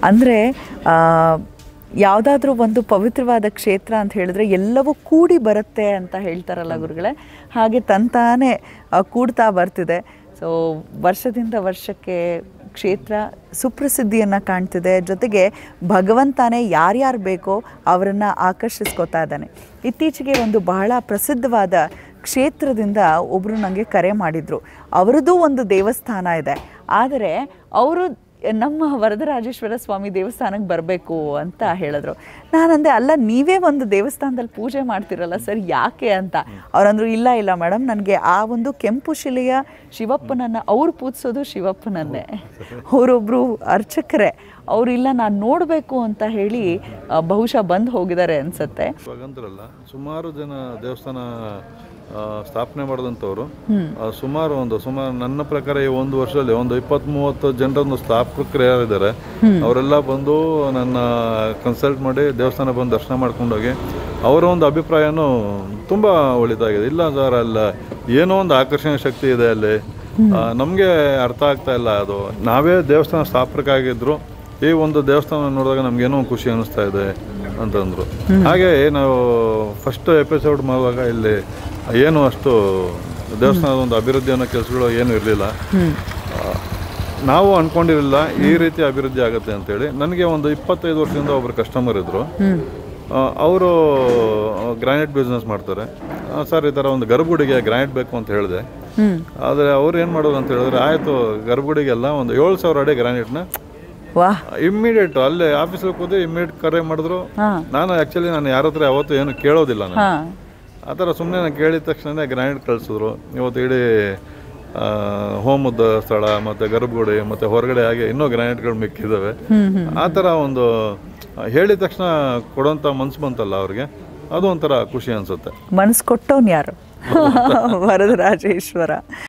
ಅಂದರೆ ಯಾವುದಾದ್ರೂ ಒಂದು ಪವಿತ್ರವಾದ ಕ್ಷೇತ್ರ ಅಂತ ಹೇಳಿದ್ರೆ ಎಲ್ಲವೂ ಕೂಡಿ ಬರುತ್ತೆ ಅಂತ ಹೇಳ್ತಾರಲ್ಲ ಗುರುಗಳೇ ಹಾಗೆ ತಂತಾನೇ ಆ, ಕೂಡ್ತಾ ಬರ್ತಿದೆ ಸೊ ವರ್ಷದಿಂದ ವರ್ಷಕ್ಕೆ ಕ್ಷೇತ್ರ ಸುಪ್ರಸಿದ್ಧಿಯನ್ನು ಕಾಣ್ತಿದೆ ಜೊತೆಗೆ ಭಗವಂತನೇ ಯಾರ್ಯಾರು ಬೇಕೋ ಅವರನ್ನು ಆಕರ್ಷಿಸ್ಕೊತಾ ಇದ್ದಾನೆ ಇತ್ತೀಚೆಗೆ ಒಂದು ಬಹಳ ಪ್ರಸಿದ್ಧವಾದ ಕ್ಷೇತ್ರದಿಂದ ಒಬ್ಬರು ನನಗೆ ಕರೆ ಮಾಡಿದರು ಅವರದ್ದು ಒಂದು ದೇವಸ್ಥಾನ ಇದೆ ಆದರೆ ಅವರು ನಮ್ಮ ವರದರಾಜೇಶ್ವರ ಸ್ವಾಮಿ ದೇವಸ್ಥಾನಕ್ಕೆ ಬರಬೇಕು ಅಂತ ಹೇಳಿದ್ರು ನಾನಂದೆ ಅಲ್ಲ ನೀವೇ ಒಂದು ದೇವಸ್ಥಾನದಲ್ಲಿ ಪೂಜೆ ಮಾಡ್ತಿರಲ್ಲ ಸರ್ ಯಾಕೆ ಅಂತ ಅವರಂದ್ರು ಇಲ್ಲ ಇಲ್ಲ ಮೇಡಮ್ ನನಗೆ ಆ ಒಂದು ಕೆಂಪು ಶಿಲೆಯ ಶಿವಪ್ಪನನ್ನು ಅವ್ರು ಪೂಜಿಸೋದು ಶಿವಪ್ಪನನ್ನೇ ಅವರೊಬ್ಬರು ಅರ್ಚಕರೇ ಅವರು ಇಲ್ಲ ನಾನು ನೋಡಬೇಕು ಅಂತ ಹೇಳಿ ಆ, ಬಹುಶಃ ಬಂದು ಹೋಗಿದ್ದಾರೆ ಅನ್ಸುತ್ತೆ ಇವಾಗಂದ್ರಲ್ಲ ಸುಮಾರು ಜನ ದೇವಸ್ಥಾನ ಆ, ಸ್ಥಾಪನೆ ಮಾಡಿದಂಥವ್ರು ಆ, ಸುಮಾರು ಒಂದು ಸುಮಾರು ನನ್ನ ಪ್ರಕಾರ ಈ ಒಂದು ವರ್ಷದಲ್ಲಿ ಒಂದು ಇಪ್ಪತ್ತ್ ಮೂವತ್ತು ಜನರನ್ನು ಸ್ಥಾಪಕರು ಯಾರಿದ್ದಾರೆ ಅವರೆಲ್ಲ ಬಂದು ನನ್ನ ಕನ್ಸಲ್ಟ್ ಮಾಡಿ ದೇವಸ್ಥಾನ ಬಂದು ದರ್ಶನ ಮಾಡ್ಕೊಂಡೋಗಿ ಅವರ ಒಂದು ಅಭಿಪ್ರಾಯನೂ ತುಂಬ ಒಳಿತಾಗಿದೆ ಇಲ್ಲ ಸರ್ ಅಲ್ಲ ಏನೋ ಒಂದು ಆಕರ್ಷಣೆ ಶಕ್ತಿ ಇದೆ ಅಲ್ಲಿ ನಮಗೆ ಅರ್ಥ ಆಗ್ತಾ ಇಲ್ಲ ಅದು ನಾವೇ ದೇವಸ್ಥಾನ ಸ್ಥಾಪಕರಾಗಿದ್ರು ಈ ಒಂದು ದೇವಸ್ಥಾನ ನೋಡಿದಾಗ ನಮ್ಗೇನೋ ಒಂದು ಖುಷಿ ಅನಿಸ್ತಾ ಇದೆ ಅಂತಂದ್ರು ಹಾಗೆ ನಾವು ಫಸ್ಟ್ ಎಪಿಸೋಡ್ ಮಾಡುವಾಗ ಇಲ್ಲಿ ಏನು ಅಷ್ಟು ದೇವಸ್ಥಾನದ ಒಂದು ಅಭಿವೃದ್ಧಿ ಅನ್ನೋ ಕೆಲಸಗಳು ಏನು ಇರಲಿಲ್ಲ ನಾವು ಅನ್ಕೊಂಡಿರಲಿಲ್ಲ ಈ ರೀತಿ ಅಭಿವೃದ್ಧಿ ಆಗುತ್ತೆ ಅಂತೇಳಿ ನನಗೆ ಒಂದು ಇಪ್ಪತ್ತೈದು ವರ್ಷದಿಂದ ಒಬ್ರು ಕಸ್ಟಮರ್ ಇದ್ರು ಅವರು ಗ್ರಾನೈಟ್ ಬಿಸ್ನೆಸ್ ಮಾಡ್ತಾರೆ ಸರ್ ಈ ಥರ ಒಂದು ಗರ್ಭಗುಡಿಗೆ ಗ್ರಾನೈಟ್ ಬೇಕು ಅಂತ ಹೇಳಿದೆ ಆದರೆ ಅವ್ರು ಏನು ಮಾಡೋದು ಅಂತ ಹೇಳಿದ್ರೆ ಆಯಿತು ಗರ್ಭಗುಡಿಗೆಲ್ಲ ಒಂದು ಏಳು ಸಾವಿರ ಅಡಿ ಗ್ರಾನೈಟ್ನ ವಾಹ್ ಇಮ್ಮಿಡಿಯೇಟ್ ಅಲ್ಲೇ ಆಫೀಸಲ್ಲಿ ಕೂತು ಇಮ್ಮಿಡಿಯೇಟ್ ಕರೆ ಮಾಡಿದ್ರು ನಾನು ಆ್ಯಕ್ಚುಲಿ ನಾನು ಯಾರ ಹತ್ರ ಯಾವತ್ತೂ ಏನು ಕೇಳೋದಿಲ್ಲ ನಾನು ಹಾಂ ಆ ಥರ ಸುಮ್ಮನೆ ನಾನು ಕೇಳಿದ ತಕ್ಷಣ ಗ್ರಾನೈಟ್ ಕಳಿಸಿದ್ರು ಇವತ್ತು ಇಡೀ ಆ, ಹೋಮದ ಸ್ಥಳ ಮತ್ತು ಗರ್ಭಗುಡಿ ಮತ್ತು ಹೊರಗಡೆ ಹಾಗೆ ಇನ್ನೂ ಗ್ರಾನೈಟ್ಗಳು ಮಿಕ್ಕಿದ್ದಾವೆ ಆ ಥರ ಒಂದು ಆ, ಹೇಳಿದ ತಕ್ಷಣ ಕೊಡೋಂಥ ಮನ್ಸು ಬಂತಲ್ಲ ಅವ್ರಿಗೆ ಅದು ಒಂಥರ ಖುಷಿ ಅನಿಸುತ್ತೆ ಮನಸ್ಸು ಕೊಟ್ಟವ್ನು ಯಾರು ವರದರಾಜೇಶ್ವರ